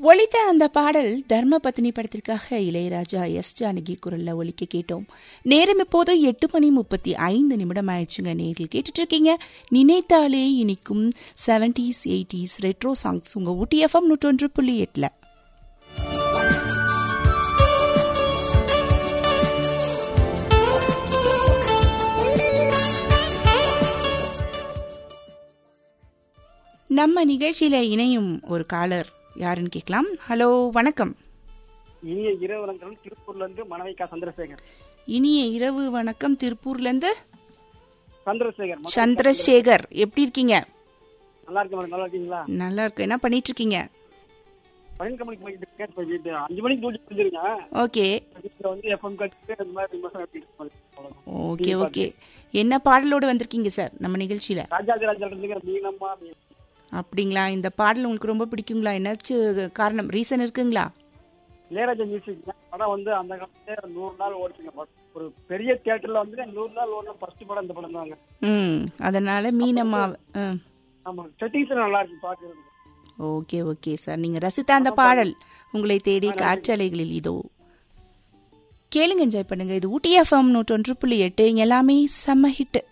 ஒலித்த அந்த பாடல் தர்ம பத்னி படத்திற்காக இளையராஜா எஸ் ஜானகி குரல்ல ஒலிக்க கேட்டோம் நேரம் இப்போது எட்டு மணி முப்பத்தி ஐந்து நிமிடம் ஆயிடுச்சுங்க நேரில் கேட்டுட்டு இருக்கீங்க நினைத்தாலே இனிக்கும் செவன்டிஸ் எயிட்டிஸ் ரெட்ரோ சாங்ஸ் உங்க ஊட்டி எஃப்எம் நூற்றொன்று புள்ளி எட்டுல நம்ம நிகழ்ச்சியில இணையும் ஒரு காலர் யாருன்னு கேட்கலாம் ஹலோ வணக்கம் இனிய இரவு வணக்கம் திருப்பூர்ல இருந்து மனைவிக்கா சந்திரசேகர் இனிய இரவு வணக்கம் திருப்பூர்ல இருந்து சந்திரசேகர் ம- சந்திரசேகர் எப்படி இருக்கீங்க நல்லா இருக்கு மேடம் நல்லா இருக்கீங்களா நல்லா இருக்கு என்ன பண்ணிட்டு இருக்கீங்க பையன் கம்பெனிக்கு போயிட்டு இருக்கேன் இப்ப வீட்டு அஞ்சு மணிக்கு டியூட்டி செஞ்சிருக்கேன் ஓகே வீட்டுல வந்து எஃப்எம் கட்டு இந்த மாதிரி விமர்சனம் எப்படி இருக்கு அவ்வளவுதான். ஓகே ஓகே என்ன பாடலோடு வந்திருக்கீங்க சார் நம்ம நிகழ்ச்சியில ராஜாதிராஜா இருந்துங்கிற மீனம்மா மீ- அப்படிங்களா இந்த பாடல் உங்களுக்கு ரொம்ப பிடிக்குங்களா என்னாச்சும் காரணம் ரீசன் இருக்குங்களா இளையராஜா மியூசிக் படம் வந்து அந்த காலத்துல நூறு நாள் ஓடிச்சுங்க படம். ஒரு பெரிய தியேட்டர்ல வந்து நூறு நாள் ஓடின ஃபர்ஸ்ட் படம் இந்த படம் தாங்க ம் அதனால மீனம்மா ம் ஆமா செட்டிங்ஸ் நல்லா இருக்கு பாக்குறதுக்கு ஓகே ஓகே சார் நீங்க ரசித்த அந்த பாடல் உங்களை தேடி காற்றலைகளில் இதோ கேளுங்க என்ஜாய் பண்ணுங்க இது ஊட்டி எஃப்எம் நூற்றொன்று புள்ளி எட்டு இங்க எல்லாமே செம்ம ஹிட்